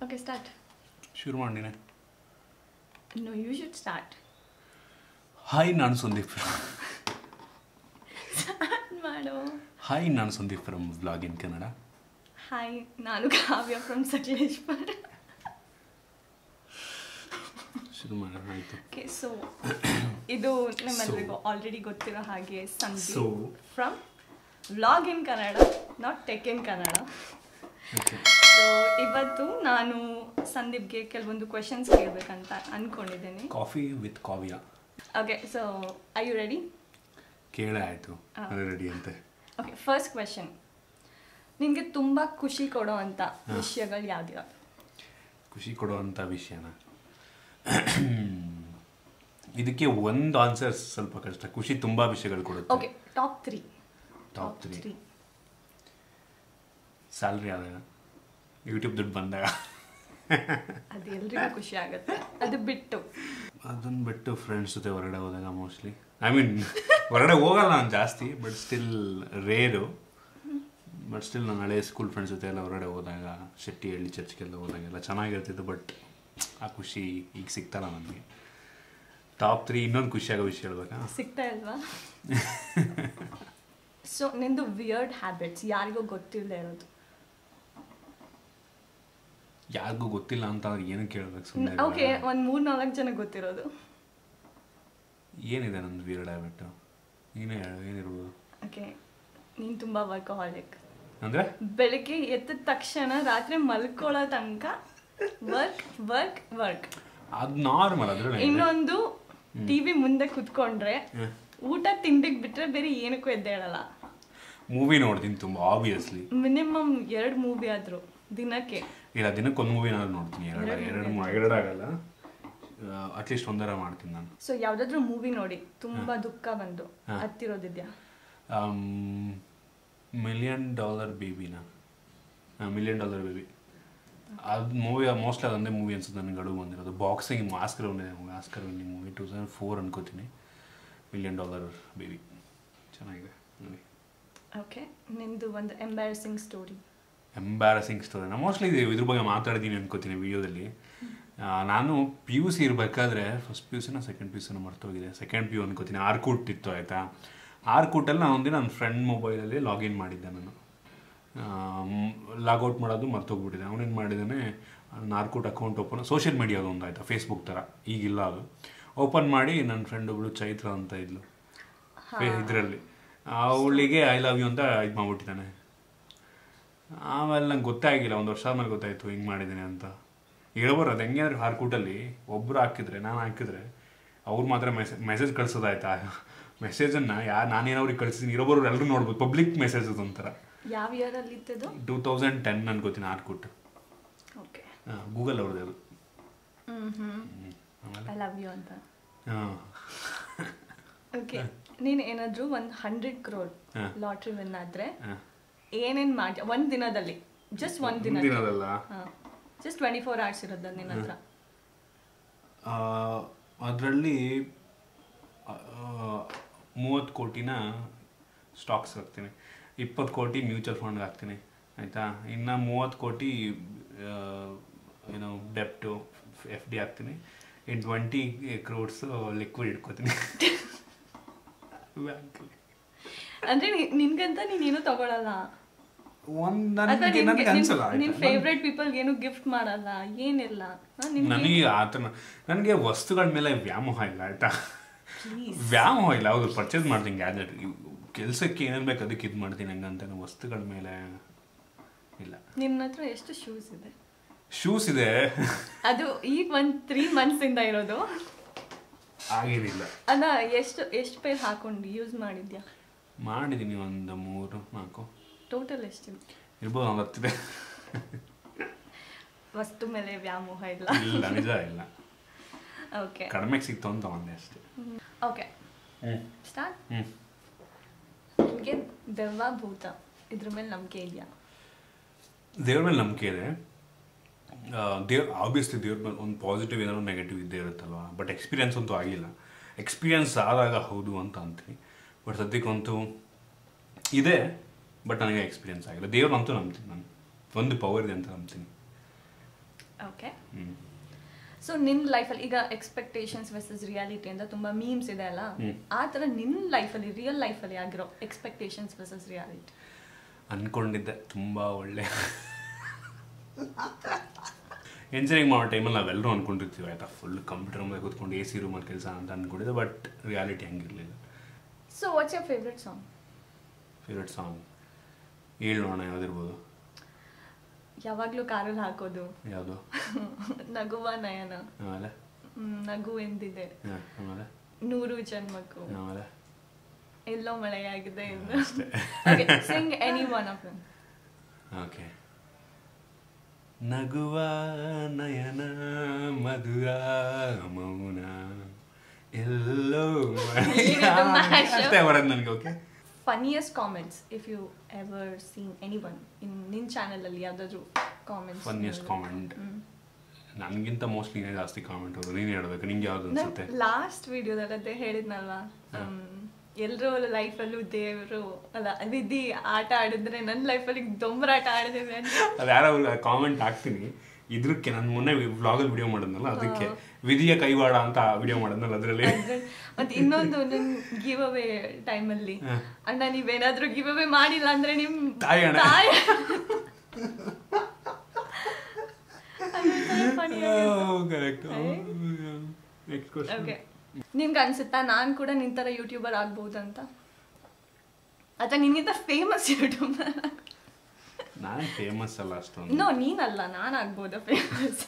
Okay start ಶುರು ಮಾಡಿನೇ no you should start hi ನಾನು ಸಂದೀಪ್ ಮಾಡು ಹಾಯ್ ನಾನು Sandeep from vlog in Kannada hi ನಾನು ಕಾವ್ಯ ಫ್ರಮ್ ಸಕಲೇಶ್ವರ ಶುರು ಮಾಡೋಣ ಆಯಿತು ಓಕೆ ಸೊ ಇದು ನಮ್ಮೆಲ್ಲರಿಗೂ ಆಲ್ರೆಡಿ ಗೊತ್ತಿರೋ ಹಾಗೆ Sandeep So. From vlog in Kannada not tech in Kannada okay so ಇವತ್ತು ನಾನು ಸಂದೀಪ್ಗೆ ಕೆಲವೊಂದು ಕ್ವೆಶನ್ಸ್ ಕೇಳಬೇಕಂತ ಅನ್ಕೊಂಡಿದ್ದೀನಿ coffee with Kavya okay so I you ready ಕೇಳೇ ಆಯಿತು ಹಾ. ರೆಡಿ ಅಂತೆ ಓಕೆ ಫಸ್ಟ್ ಕ್ವೆಶನ್ ನಿನಗೆ ತುಂಬ ಖುಷಿ ಕೊಡೋ ಅಂತ ವಿಷಯಗಳು ಯಾವ್ದ್ಯಾವ್ದು ಖುಷಿ ಕೊಡುವಂಥ ವಿಷಯನ ಇದಕ್ಕೆ ಒಂದು ಆನ್ಸರ್ ಸ್ವಲ್ಪ ಕಷ್ಟ ಖುಷಿ ತುಂಬ ವಿಷಯಗಳು ಕೊಡುತ್ತೆ okay top three top three salary ಆದಾಗ ಯೂಟ್ಯೂಬ್ ದುಡ್ಡು ಬಂದಾಗ ಅದು ಎಲ್ರಿಗೂ ಖುಷಿ ಆಗುತ್ತೆ ಅದು ಬಿಟ್ಟು ಅದನ್ನು ಬಿಟ್ಟು ಫ್ರೆಂಡ್ಸ್ ಜೊತೆ ಹೊರಗಡೆ ಹೋದಾಗ ಮೋಸ್ಟ್ಲಿ ಐ ಮೀನ್ ಹೊರಗಡೆ ಹೋಗಲ್ಲ ನಾನು ಜಾಸ್ತಿ but still rare but still ನಾನು ಹಳೆ ಸ್ಕೂಲ್ ಫ್ರೆಂಡ್ಸ್ ಜೊತೆ ಎಲ್ಲ ಹೊರಗಡೆ ಹೋದಾಗ ಶೆಟ್ಟಿ ಹಳ್ಳಿ ಚರ್ಚ್ಗೆಲ್ಲ ಹೋದಾಗ ಎಲ್ಲ ಚೆನ್ನಾಗಿರ್ತಿತ್ತು ಬಟ್ ಆ ಖುಷಿ ಈಗ ಸಿಗ್ತಲ್ಲ ನನಗೆ ಟಾಪ್ ತ್ರೀ ಇನ್ನೊಂದು ಖುಷಿಯಾಗೋ ವಿಷಯ ಹೇಳ್ಬೇಕಾ ಸಿಗ್ತಾ ಇಲ್ವಾ ಸೊ ನಿಂದು ವಿಯರ್ಡ್ ಹ್ಯಾಬಿಟ್ಸ್ ಯಾರಿಗೂ ಗೊತ್ತಿಲ್ಲದೆ ಇರೋದು ಯಾರಿಗೂ ಗೊತ್ತಿಲ್ಲ ಅಂತ ಅವ್ರಿಗೆ ಏನು ಕೇಳ್ಬೇಕು ಓಕೆ ಸುಮ್ಮನೆ ಒಂದು ಮೂರ್ ನಾಲ್ಕು ಜನ ಗೊತ್ತಿರೋದು ಏನಿದೆ ನಂದು ವೀರ್ಡ್ ಹ್ಯಾಬಿಟ್ಟು ನೀನೇ ಹೇಳು ಏನಿರ್ಬೋದು ಓಕೆ ನೀನು ತುಂಬ ವರ್ಕಹಾಲಿಕ್ ಅಂದರೆ ಬೆಳಿಗ್ಗೆ ಎದ್ದ ತಕ್ಷಣ ರಾತ್ರಿ ಮಲ್ಕೊಳ್ಳೋ ತನಕ ವರ್ಕ್ ವರ್ಕ್ ವರ್ಕ್ ಅದು ನಾರ್ಮಲ್ ಅದ್ರಲ್ಲಿ ಇನ್ನೊಂದು ಟಿವಿ ಮುಂದೆ ಕುತ್ಕೊಂಡ್ರೆ ಊಟ ತಿಂಡಿಗೆ ಬಿಟ್ರೆ ಬೇರೆ ಏನಕ್ಕೂ ಎದ್ದೇಳಲ್ಲ ಮೂವಿ ನೋಡ್ತೀನಿ ತುಂಬ ಆಬ್ವಿಯಸ್ಲಿ ಮಿನಿಮಮ್ ಎರಡು ಮೂವಿ ಆದ್ರು ದಿನಕ್ಕೆ ಇಲ್ಲ ದಿನಕ್ಕೆ ಒಂದು ಮೂವಿ ಏನಾದ್ರು ನೋಡ್ತೀನಿ ಎರಡು ಎರಡು ಎರಡು movie ಮೂ- ಎರಡು ಆಗಲ್ಲ ಅಟ್ಲೀಸ್ಟ್ ಒಂದರ ಮಾಡ್ತೀನಿ ನಾನು ಸೊ ಯಾವ್ದಾದ್ರು ಮೂವಿ ನೋಡಿ ತುಂಬಾ ದುಃಖ ಬಂದು ಹಾ. ಹತ್ತಿರೋದಿದ್ಯಾ ಮಿಲಿಯನ್ ಡಾಲರ್ ಬೇಬಿನ ಮಿಲಿಯನ್ ಡಾಲರ್ ಬೇಬಿ ಅದು ಮೂವಿ ಮೋಸ್ಟ್ಲಿ ಅದೊಂದೇ ಮೂವಿ ಅನ್ಸುತ್ತೆ ನನಗೆ ಗಡುವು ಬಂದಿರೋದು ಬಾಕ್ಸಿಂಗ್ ಆಸ್ಕರ್ ಒಂದಿದೆ Oscar winning movie two thousand four ಅನ್ಕೋತೀನಿ ಮಿಲಿಯನ್ ಡಾಲರ್ ಬೇಬಿ ಚೆನ್ನಾಗಿದೆ ನೋಡಿ ಓಕೆ ನಿಂದು ಒಂದು ಎಂಬ್ಯಾರಸಿಂಗ್ ಸ್ಟೋರಿ ಎಂಬ್ಯಾರಸಿಂಗ್ ಸ್ಟೋರಿ ನಾನು ಮೋಸ್ಟ್ಲಿ ಇದ್ರ ಬಗ್ಗೆ ಮಾತಾಡಿದ್ದೀನಿ ಅನ್ಕೋತೀನಿ ವಿಡಿಯೋದಲ್ಲಿ ನಾನು ಪಿ ಯು ಸಿ ಇರಬೇಕಾದ್ರೆ ಫಸ್ಟ್ ಪಿ ಯು ಸಿನ ಸೆಕೆಂಡ್ ಪಿ ಯು ಸಿನ ಮರ್ತೋಗಿದೆ ಸೆಕೆಂಡ್ ಪಿ ಯು ಅನ್ಕೋತೀನಿ ಆರ್ಕೂಟ್ ಇತ್ತು ಆಯಿತಾ ಆರ್ಕೂಟಲ್ಲಿ ನಾನು ಒಂದಿನ ನನ್ನ ಫ್ರೆಂಡ್ ಮೊಬೈಲಲ್ಲಿ ಲಾಗಿನ್ ಮಾಡಿದ್ದೆ ನಾನು ಲಾಗೌಟ್ ಮಾಡೋದು ಮರ್ತೋಗ್ಬಿಟ್ಟಿದೆ ಅವನೇನು ಮಾಡಿದ್ದಾನೆ ನನ್ನ ಆರ್ಕೂಟ್ ಅಕೌಂಟ್ ಓಪನ್ ಸೋಷಿಯಲ್ ಮೀಡಿಯಾದ ಒಂದು ಆಯಿತಾ ಫೇಸ್ಬುಕ್ ಥರ ಈಗಿಲ್ಲ ಅದು ಓಪನ್ ಮಾಡಿ ನನ್ನ ಫ್ರೆಂಡ್ ಒಬ್ಳು ಚೈತ್ರ ಅಂತ ಇದ್ಲು ಇದರಲ್ಲಿ ಅವಳಿಗೆ ಐ ಲವ್ ಯು ಅಂತ ಇದು ಮಾಡ್ಬಿಟ್ಟಿದ್ದಾನೆ ಆಮೇಲೆ ನಂಗೆ ಗೊತ್ತೇ ಆಗಿಲ್ಲ ಒಂದು ವರ್ಷ ಆದ್ಮೇಲೆ ಗೊತ್ತಾಯ್ತು ಹಿಂಗೆ ಮಾಡಿದ್ದೀನಿ ಅಂತ ಹೇಳ್ಬೋದು ಅದು ಹೆಂಗೆ ಅಂದ್ರೆ ಹಾರ್ಕೂಟಲ್ಲಿ ಒಬ್ರು ಹಾಕಿದ್ರೆ ನಾನು ಹಾಕಿದ್ರೆ ಅವ್ರು ಮಾತ್ರ ಮೆಸೇಜ್ ಮೆಸೇಜ್ ಕಳ್ಸೋದಾಯ್ತಾ ಮೆಸೇಜನ್ನು ಯಾರು ನಾನೇನವ್ರಿಗೆ ಕಳಿಸಿದ್ದೀನಿ ಇರೋಬರು ಎಲ್ಲರೂ ನೋಡ್ಬೋದು ಪಬ್ಲಿಕ್ ಮೆಸೇಜಸ್ ಒಂಥರ ಯಾವ ಇಯರ್ ಅಲ್ಲಿ ಇತ್ತದು ಟೂ ತೌಸಂಡ್ ಟೆನ್ ಅನ್ಕೋತೀನಿ ಹಾರ್ಕೂಟ್ ಓಕೆ ಗೂಗಲ್ ಅವ್ರದ್ದು ಅದು ಹ್ಮ್ ಹ್ಮ್ ಹ್ಮ್. ಆಮೇಲೆ ಐ ಲವ್ ಯು ಅಂತ ಹಾಂ ಓಕೆ ನೀನು ಏನಾದ್ರು ಒಂದು ಹಂಡ್ರೆಡ್ ಕ್ರೋರ್ ಹಾ. ಲಾಟ್ರಿ ವಿನ್ ಆದ್ರೆ ಹಾಂ ಏನೇನ್ ಮಾಡಿ ಒಂದ್ ದಿನದಲ್ಲಿ ಜಸ್ಟ್ ಒಂದ್ ದಿನ ದಿನದಲ್ಲ ಜಸ್ಟ್ ಟ್ವೆಂಟಿ ಫೋರ್ ಅವರ್ಸ್ ಇರೋದು ನಿನ್ನ ಹತ್ರ ಅದರಲ್ಲಿ ಮೂವತ್ತು ಕೋಟಿನ ಸ್ಟಾಕ್ಸ್ ಹಾಕ್ತೀನಿ ಇಪ್ಪತ್ತು ಕೋಟಿ ಮ್ಯೂಚುವಲ್ ಫಂಡ್ಗೆ ಹಾಕ್ತೀನಿ ಆಯಿತಾ ಇನ್ನು ಮೂವತ್ತು ಕೋಟಿ ಆ, ಏನು ಡೆಪ್ಟು ಎಫ್ ಡಿ ಹಾಕ್ತೀನಿ ಇನ್ನು ಟ್ವೆಂಟಿ ಕ್ರೋಡ್ಸು ಲಿಕ್ವಿಡ್ ಇಟ್ಕೋತೀನಿ ಬ್ಯಾಂಕಲ್ಲಿ ಅಂದ್ರೆ ನಿ- ನಿನ್ಗಂತ ನೀನೇನು ತಗೊಳಲ್ಲ ಒಂದು ಅಥವಾ ನನಗೆ ನನಗೆ ಅನ್ಸಲ್ಲ ನಿನ್ ಆಯ್ತಾ? ಫೇವ್ರೆಟ್ ಪೀಪಲ್ ಏನು ಗಿಫ್ಟ್ ಮಾಡಲ್ಲ ಏನಿಲ್ಲ ಹಾ, ನಿನ್ಗೆ ನನಗೆ ಆತನ ನನಗೆ ವಸ್ತುಗಳ ಮೇಲೆ ವ್ಯಾಮೋಹ ಇಲ್ಲ ಆಯ್ತಾ Please. ವ್ಯಾಮೋಹ ಇಲ್ಲ ಹೌದು ಪರ್ಚೇಸ್ ಮಾಡ್ತೀನಿ ಗ್ಯಾಜೆಟ್ ಕೆಲಸಕ್ಕೆ ಏನೇನು ಬೇಕು ಅದಕ್ಕೆ ಇದು ಮಾಡ್ತೀನಿ ಹಂಗಂತ ವಸ್ತುಗಳ ಮೇಲೆ ಇಲ್ಲ ನಿನ್ನ ಹತ್ರ ಎಷ್ಟು ಶೂಸ್ ಇದೆ ಶೂಸ್ ಇದೆ ಅದು ಈಗ ಒಂದ್ ತ್ರೀ ಮಂತ್ಸ್ ಇಂದ ಇರೋದು ಆಗೇನಿಲ್ಲ ಅಲ್ಲ ಎಷ್ಟು ಎಷ್ಟು ಪೇರ್ ಹಾಕೊಂಡು ಯೂಸ್ ಮಾಡಿದ್ಯಾ ಮಾಡಿದ್ದೀನಿ ಒಂದು ಮೂರು ನಾಲ್ಕು ಟೋಟಲ್ ಎಷ್ಟಿದೆ ಇರ್ಬೋದು ಒಂದು ಹತ್ತಿದೆ ವಸ್ತು ಮೇಲೆ ವ್ಯಾಮೋಹ ಇಲ್ಲ ಇಲ್ಲ ನಿಜ ಇಲ್ಲ ಓಕೆ ಕಡಿಮೆಗೆ ಸಿಕ್ತು ಅಂತ ಒಂದೇ ಅಷ್ಟೇ ಓಕೆ ಹ್ಞೂ ಸ್ಟಾರ್ಟ್ ಹ್ಞೂ ನಿಮಗೆ ದೆವ್ವ ಭೂತ ಇದ್ರ ಮೇಲೆ ನಂಬಿಕೆ ಇದೆಯಾ ದೇವ್ರ ಮೇಲೆ ನಂಬಿಕೆ ಇದೆ ದೇವ್ರ ಆಬ್ವಿಯಸ್ಲಿ ದೇವ್ರ ಮೇಲೆ ಒಂದು ಪಾಸಿಟಿವ್ ಏನಾದ್ರು ನೆಗೆಟಿವ್ ಇದ್ದೇ ಇರುತ್ತಲ್ವ ಬಟ್ ಎಕ್ಸ್ಪೀರಿಯನ್ಸ್ ಅಂತೂ ಆಗಿಲ್ಲ ಎಕ್ಸ್ಪೀರಿಯನ್ಸ್ ಆದಾಗ ಹೌದು ಅಂತ ಅಂತೀನಿ ಬಟ್ ಸದ್ಯಕ್ಕಂತೂ ಇದೆ ಬಟ್ ನನಗೆ ಎಕ್ಸ್ಪೀರಿಯನ್ಸ್ ಆಗಿಲ್ಲ ದೇವ್ರನ್ನಂತೂ ನಂಬ್ತೀನಿ ನಾನು ಒಂದು ಪವರ್ ಇದೆ ಅಂತ ನಂಬ್ತೀನಿ ಓಕೆ ಹ್ಮ್. ಸೊ ನಿನ್ನ ಲೈಫಲ್ಲಿ ಈಗ ಎಕ್ಸ್ಪೆಕ್ಟೇಷನ್ಸ್ ವರ್ಸಸ್ ರಿಯಾಲಿಟಿ ಅಂತ ತುಂಬ ಮೀಮ್ಸ್ ಇದೆ ಅಲ್ಲ ಹ್ಮ್. ಆ ಥರ ನಿನ್ನ ಲೈಫಲ್ಲಿ ರಿಯಲ್ ಲೈಫಲ್ಲಿ ಆಗಿರೋ ಎಕ್ಸ್ಪೆಕ್ಟೇಷನ್ಸ್ ವರ್ಸಸ್ ರಿಯಾಲಿಟಿ ಅನ್ಕೊಂಡಿದ್ದೆ ತುಂಬ ಒಳ್ಳೆ ಎಂಜಿನಿಯರಿಂಗ್ ಮಾಡೋ ಟೈಮಲ್ಲಿ ನಾವೆಲ್ಲರೂ ಅನ್ಕೊಂಡಿರ್ತೀವಿ ಆಯ್ತಾ ಫುಲ್ ಕಂಪ್ಯೂಟರ್ ಮೇಲೆ ಕೂತ್ಕೊಂಡು ಎ ಸಿ ರೂಮಲ್ಲಿ ಕೆಲಸ ಅಂತ ಅನ್ಕೊಂಡಿದ್ದೆ ಬಟ್ ರಿಯಾಲಿಟಿ ಹಂಗಿರಲಿಲ್ಲ so what's your favourite song favourite song ಹೇಳೋಣ ಯಾವ್ದಿರ್ಬೋದು ಯಾವಾಗಲೂ ಕಾರಲ್ಲಿ ಹಾಕೋದು ಯಾವುದು ನಗುವ ನಯನ ಆಮೇಲೆ ಹ್ಮ್, ನಗು ಎಂದಿದೆ ಹಾಂ ಆಮೇಲೆ ನೂರು ಜನ್ಮಕ್ಕೂ ಆಮೇಲೆ ಎಲ್ಲೋ ಮಳೆಯಾಗಿದೆ ಅಷ್ಟೇ. Sing any one of them okay ನಗುವ ನಯನ ಮಧುರ ಮೌನ ಎಲ್ಲೋ ಇದು mashup. ಅಷ್ಟೇ ಬರೋದು ನನಗೆ okay funniest comments if you ever seen any one in ನಿನ್ನ ಚಾನಲಲ್ಲಿ ಯಾವುದಾದ್ರೂ ಕಾಮೆಂಟ್ಸ್ ಫನ್ನಿಯಸ್ಟ್ ಕಾಮೆಂಟ್ ನನಗಿಂತ ಮೋಸ್ಟ್ಲಿ ನೀನೇ ಜಾಸ್ತಿ ಕಾಮೆಂಟ್ ಅವರು ನೀನು ಹೇಳ್ಬೇಕು ನಿಂಗೆ ಯಾವ್ದು ಅನ್ಸುತ್ತೆ ಲಾಸ್ಟ್ ವಿಡಿಯೋದಲ್ಲದೆ ಹೇಳಿದ್ನಲ್ವಾ ಎಲ್ಲರೂ ಲೈಫಲ್ಲೂ ದೇವರು ಅಲ್ಲ ವಿಧಿ ಆಟ ಆಡಿದ್ರೆ ನನ್ನ ಲೈಫಲ್ಲಿ ದೊಂಬರಾಟ ಆಡಿದ್ದೇವೆ ಅಂತ ಅದು ಯಾರೋ ಕಾಮೆಂಟ್ ಹಾಕ್ತೀನಿ ಇದ್ರಕ್ಕೆ ನಾನು ಮೊನ್ನೆ ವ್ಲಾಗಲ್ಲಿ ವಿಡಿಯೋ ಮಾಡಿದ್ನಲ್ಲ ಅದಕ್ಕೆ ವಿಧಿಯ ಕೈವಾಡ ಅಂತ ವಿಡಿಯೋ ಮಾಡಿದ್ನಲ್ಲ ಅದರಲ್ಲಿ ಅದ್ರಲ್ಲಿ- ಮತ್ತೆ ಇನ್ನೊಂದು ನನ್ ಗಿವ್ ಅವೇ ಟೈಮಲ್ಲಿ ಅಣ್ಣ ನೀವೇನಾದ್ರೂ ಗಿವ್ ಅವೇ ಮಾಡಿಲ್ಲ ಅಂದ್ರೆ ನಿಮ್ ತಾಯಿ ಅಣ್ಣ. ತಾಯಿ ಅದೊಂಥರ funny ಆಗಿತ್ತು. Correct next question Okay. ನಿನ್ಗೆ ಅನ್ಸುತ್ತಾ ನಾನ್ ಕೂಡ ನಿನ್ ತರ ಯೂಟ್ಯೂಬರ್ ಆಗ್ಬಹುದಂತ ಅಥವಾ ನಿನ್ಗಿಂತ ಫೇಮಸ್ ಯೂಟ್ಯೂಬರ್ ನಾನು ಫೇಮಸ್ ಅಲ್ಲ ಅಷ್ಟೊಂದು ನೋ ನೀನಲ್ಲ ನಾನ್ ಆಗ್ಬೋದ ಫೇಮಸ್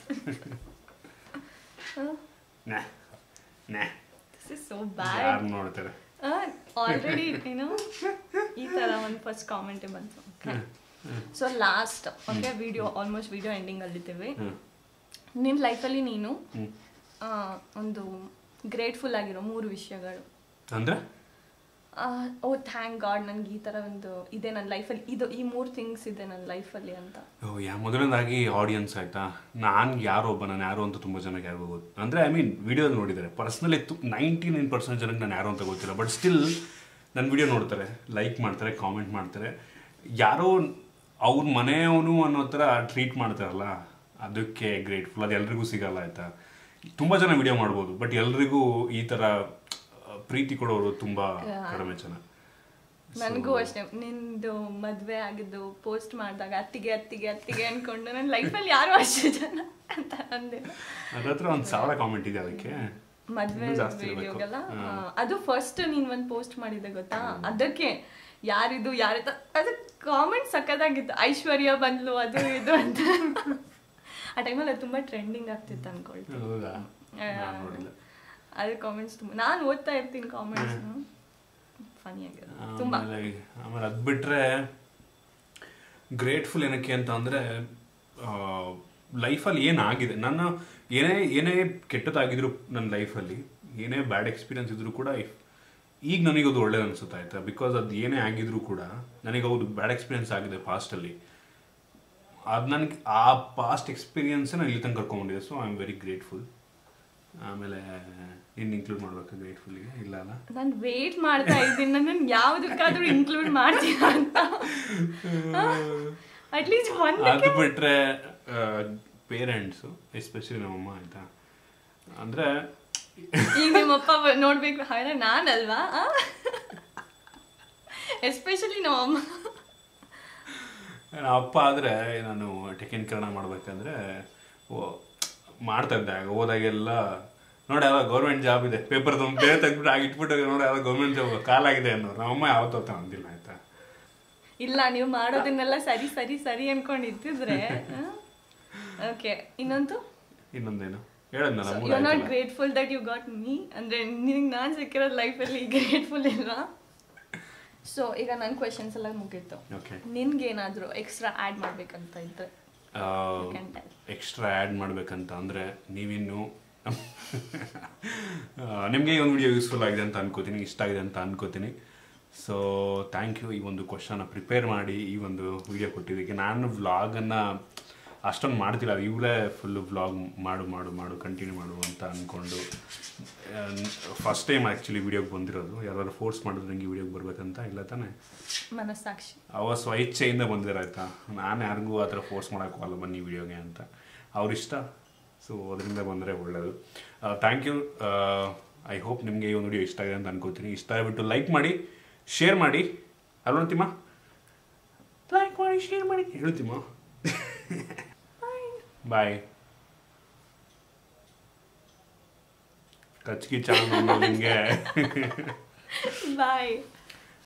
ನ್ಯಾ ನ್ಯಾ ದಿಸ್ ಇಸ್ ಸೋ ಬ್ಯಾಡ್ ಯಾರು ನೋಡ್ತಾರೆ ಆಲ್ರೆಡಿ ಏನು ಈ ತರ ಒಂದು ಫಸ್ಟ್ ಕಾಮೆಂಟ್ ಬಂತು so last okay video almost video ending ಅಲ್ಲಿದ್ದೇವೆ ಹ್ಮ್. ನಿನ್ನ ಲೈಫಲ್ಲಿ ನೀನು ಹ್ಮ್. ಆ, ಒಂದು ಗ್ರೇಟ್ಫುಲ್ ಆಗಿರೋ ಮೂರು ವಿಷಯಗಳು ಅಂದ್ರೆ ಆ, ಓ ಥ್ಯಾಂಕ್ ಗಾಡ್ ನನ್ಗೆ ಈ ಥರ ಒಂದು ಇದೆ ನನ್ನ ಲೈಫಲ್ಲಿ ಇದು ಈ ಮೂರು ಥಿಂಗ್ಸ್ ಇದೆ ನನ್ನ ಲೈಫಲ್ಲಿ ಅಂತ ಓ ಯಾ ಮೊದಲನೇದಾಗಿ ಆಡಿಯನ್ಸ್ ಆಯ್ತಾ ನಾನು ಯಾರೋ ಒಬ್ಬ ನಾನು ಯಾರು ಅಂತ ತುಂಬ ಜನಕ್ಕೆ ಯಾರಿಗೂ ಗೊತ್ತು ಅಂದರೆ ಐ ಮೀನ್ ವಿಡಿಯೋದಲ್ಲಿ ನೋಡಿದ್ದಾರೆ ಪರ್ಸ್ನಲಿ ನೈಂಟಿ ನೈನ್ ಪರ್ಸೆಂಟ್ ಜನಕ್ಕೆ ನಾನು ಯಾರು ಅಂತ ಗೊತ್ತಿಲ್ಲ ಬಟ್ ಸ್ಟಿಲ್ ನನ್ನ ವಿಡಿಯೋ ನೋಡ್ತಾರೆ ಲೈಕ್ ಮಾಡ್ತಾರೆ ಕಾಮೆಂಟ್ ಮಾಡ್ತಾರೆ ಯಾರೋ ಅವ್ರ ಮನೆಯವನು ಅನ್ನೋ ಥರ ಟ್ರೀಟ್ ಮಾಡ್ತಾರಲ್ಲ ಅದಕ್ಕೆ ಗ್ರೇಟ್ಫುಲ್ ಅದು ಎಲ್ರಿಗೂ ಸಿಗಲ್ಲ ಆಯ್ತಾ ತುಂಬ ಜನ ವಿಡಿಯೋ ಮಾಡ್ಬೋದು ಬಟ್ ಎಲ್ರಿಗೂ ಈ ಥರ ಆ, ಪ್ರೀತಿ ಕೊಡೋರು ತುಂಬ ಕಡಿಮೆ ಜನ ನನಗೂ ಅಷ್ಟೇ ನಿಂದು ಮದುವೆ ಆಗಿದ್ದು ಪೋಸ್ಟ್ ಮಾಡಿದಾಗ ಅತ್ತಿಗೆ ಅತ್ತಿಗೆ ಅತ್ತಿಗೆ ಅನ್ಕೊಂಡು ನನ್ನ ಲೈಫಲ್ಲಿ ಯಾರು ಅಷ್ಟು ಜನ ಅಂತ ಅಂದಿಲ್ಲ ಅದ್ರ ಹತ್ರ ಒಂದು ಸಾವಿರ ಕಾಮೆಂಟ್ ಇದೆ ಅದಕ್ಕೆ ಮದ್ವೆ ಇನ್ನೂ ಜಾಸ್ತಿ ಇರ್ಬೇಕು. ವಿಡಿಯೋಗೆಲ್ಲ ಹಾ. ಅದು ಫಸ್ಟ್ ನೀನ್ ಒಂದ್ ಪೋಸ್ಟ್ ಮಾಡಿದ್ದೆ ಗೊತ್ತಾ ಅದಕ್ಕೆ ಯಾರಿದು ಯಾರ ಅದು ಕಾಮೆಂಟ್ ಸಕ್ಕದಾಗಿತ್ತು ಐಶ್ವರ್ಯ ಬಂದ್ಲು ಅದು ಇದು ಅಂತ ಆ ಟೈಮಲ್ಲಿ ಅದು ತುಂಬಾ ಟ್ರೆಂಡಿಂಗ್ ಆಗ್ತಿತ್ತು ಅನ್ಕೊಳ್ತೀನಿ ಹೌದಾ ಆ, ನಾನ್ ನೋಡಿಲ್ಲ ಅದು ಕಾಮೆಂಟ್ಸ್ ತುಂಬ ನಾನು ಓದ್ತಾ ಇರ್ತೀನಿ ಕಾಮೆಂಟ್ಸ್ ಫನಿ ಆಗಿರೋದು ತುಂಬಾ ಆಮೇಲೆ ಆಮೇಲೆ ಅದು ಬಿಟ್ರೆ ಗ್ರೇಟ್ಫುಲ್ ಏನಕ್ಕೆ ಅಂತ ಅಂದರೆ ಲೈಫಲ್ಲಿ ಏನಾಗಿದೆ ನನ್ನ ಏನೇ ಏನೇ ಕೆಟ್ಟದಾಗಿದ್ರು ನನ್ನ ಲೈಫಲ್ಲಿ ಏನೇ ಬ್ಯಾಡ್ ಎಕ್ಸ್ಪೀರಿಯನ್ಸ್ ಇದ್ರೂ ಕೂಡ if- ಈಗ ನನಗೆ ಅದು ಒಳ್ಳೇದು ಅನ್ಸುತ್ತೆ ಆಯ್ತಾ ಬಿಕಾಸ್ ಅದು ಏನೇ ಆಗಿದ್ರು ಕೂಡ ನನಗೆ ಹೌದು ಬ್ಯಾಡ್ ಎಕ್ಸ್ಪೀರಿಯನ್ಸ್ ಆಗಿದೆ ಪಾಸ್ಟಲ್ಲಿ ಅದು ನನಗೆ ಆ ಪಾಸ್ಟ್ ಎಕ್ಸ್ಪೀರಿಯನ್ಸನ್ನ ಇಲ್ಲಿ ತನಕ ಕರ್ಕೊಂಡ್ಬಂದಿದೆ so I am very grateful ಆಮೇಲೆ ಇನ್ನು ಇನ್ಕ್ಲೂಡ್ ಮಾಡ್ಬೇಕಾ ಗ್ರೇಟ್ಫುಲ್ಗೆ ಇಲ್ಲ ಅಲ್ಲ ನಾನು ವೇಟ್ ಮಾಡ್ತಾ ಇದ್ದೀನಿ ನನ್ನ ಯಾವ್ದಕ್ಕಾದ್ರೂ ಇನ್ಕ್ಲೂಡ್ ಮಾಡ್ತೀರಾ ಅಂತ ಅಟ್ಲೀಸ್ಟ್ ಒಂದು ಅದು ಬಿಟ್ರೆ ಪೇರೆಂಟ್ಸು ಎಸ್ಪೆಷಲಿ ನಮ್ಮಮ್ಮ ಆಯ್ತಾ ಅಂದ್ರೆ ಈಗ ನಿಮ್ಮಪ್ಪ ಬ- ನೋಡ್ಬೇಕು ಹಾಗಾದ್ರೆ ನಾನಲ್ವಾ ಎಸ್ಪೆಷಲಿ ನಮ್ಮಮ್ಮ ನಮ್ಮ ಅಪ್ಪ ಆದ್ರೆ ನಾನು ಟೆಕೆನ್ ಕನ್ನಡ ಮಾಡ್ಬೇಕಂದ್ರೆ ಓ ಮಾಡ್ತಾ ಇದ್ದೆ ಆಗ ಹೋದಾಗೆಲ್ಲ ನೋಡಿ ಯಾವ ಗೌರ್ಮೆಂಟ್ ಜಾಬ್ ಇದೆ ಪೇಪರ್ ತುಂಬ ಬೇರೆ ತೆಗ್ಬಿಟ್ಟು ಆಗ ಇಟ್ಬಿಟ್ಟು ನೋಡಿ ಯಾವ ಗೌರ್ಮೆಂಟ್ ಜಾಬ್ ಕಾಲಾಗಿದೆ ಅನ್ನೋರು ನಮ್ಮಮ್ಮ ಯಾವತ್ತೂ ಅಂತ ಅಂದಿಲ್ಲ ಆಯ್ತಾ ಇಲ್ಲ ನೀವು ಮಾಡೋದನ್ನೆಲ್ಲ ಸರಿ ಸರಿ ಸರಿ ಅನ್ಕೊಂಡು ಇರ್ತಿದ್ರೆ ಓಕೆ ಇನ್ನೊಂದು ಇನ್ನೊಂದೇನು ಹೇಳದ್ನಲ್ಲ ಯು ಮೂರು ಆರ್ ನಾಟ್ ಆಯ್ತಲ್ಲ grateful that you got me ಅಂದ್ರೆ ನಿನಗೆ ನಾನು ಸಿಕ್ಕಿರೋದು ಲೈಫಲ್ಲಿ ಗ್ರೇಟ್ಫುಲ್ ಇಲ್ಲ ಸೊ ಈಗ ನನ್ನ ಕ್ವೆಶನ್ಸ್ ಎಲ್ಲ ಮುಗೀತು ಓಕೆ ನಿನ್ಗೇನಾದ್ರೂ ಎಕ್ಸ್ಟ್ರಾ ಆ್ಯಡ್ ಮಾಡ್ಬೇಕಂತ ಇದ್ರೆ can tell. ಎಕ್ಸ್ಟ್ರಾ ಆ್ಯಡ್ ಮಾಡ್ಬೇಕಂತ ಅಂದರೆ ನೀವಿನ್ನು ನಿಮಗೆ ಈ ಒಂದು ವಿಡಿಯೋ ಯೂಸ್ಫುಲ್ ಆಗಿದೆ ಅಂತ ಅನ್ಕೋತೀನಿ ಇಷ್ಟ ಆಗಿದೆ ಅಂತ ಅನ್ಕೋತೀನಿ ಸೊ ಥ್ಯಾಂಕ್ ಯು ಈ ಒಂದು ಕ್ವಶನ್ನ ಪ್ರಿಪೇರ್ ಮಾಡಿ ಈ ಒಂದು ವಿಡಿಯೋ ಕೊಟ್ಟಿದ್ದಕ್ಕೆ ನಾನು ವ್ಲಾಗನ್ನು ಅಷ್ಟೊಂದು ಮಾಡ್ತಿಲ್ಲ ಅದು ಇವಳೇ ಫುಲ್ಲು ವ್ಲಾಗ್ ಮಾಡು ಮಾಡು ಮಾಡು ಕಂಟಿನ್ಯೂ ಮಾಡು ಅಂತ ಅಂದ್ಕೊಂಡು ಫಸ್ಟ್ ಟೈಮ್ ಆ್ಯಕ್ಚುಲಿ ವಿಡಿಯೋಗೆ ಬಂದಿರೋದು ಯಾರಾದ್ರು ಫೋರ್ಸ್ ಮಾಡಿದ್ರು ನನಗೆ ವಿಡಿಯೋಗೆ ಬರ್ಬೇಕಂತ ಇಲ್ಲ ತಾನೇ ಮನಸ್ಸಾಕ್ಷಿ ಅವ ಸ್ವಇಚ್ಛೆಯಿಂದ ಬಂದಿರಾಯ್ತಾ ನಾನು ಯಾರಿಗೂ ಆ ಥರ ಫೋರ್ಸ್ ಮಾಡೋಕ್ಕಲ್ಲ ಬನ್ನಿ ವಿಡಿಯೋಗೆ ಅಂತ ಅವ್ರಿಷ್ಟ ಸೊ ಅದರಿಂದ ಬಂದರೆ ಒಳ್ಳೆಯದು ಥ್ಯಾಂಕ್ ಯು ಐ ಹೋಪ್ ನಿಮಗೆ ಈ ಒಂದು ವಿಡಿಯೋ ಇಷ್ಟ ಆಗಿದೆ ಅಂತ ಅನ್ಕೋತೀನಿ ಇಷ್ಟ ಆಗಿಬಿಟ್ಟು ಲೈಕ್ ಮಾಡಿ ಶೇರ್ ಮಾಡಿ ಅಲ್ವಾ ತಿಮ್ಮ ಲೈಕ್ ಮಾಡಿ ಶೇರ್ ಮಾಡಿ ಹೇಳ್ತಿಮ್ಮ ಬಾಯ್ ಕಚ್ಕಿ ಚಾನಲ್ ನಿಮಗೆ ಬಾಯ್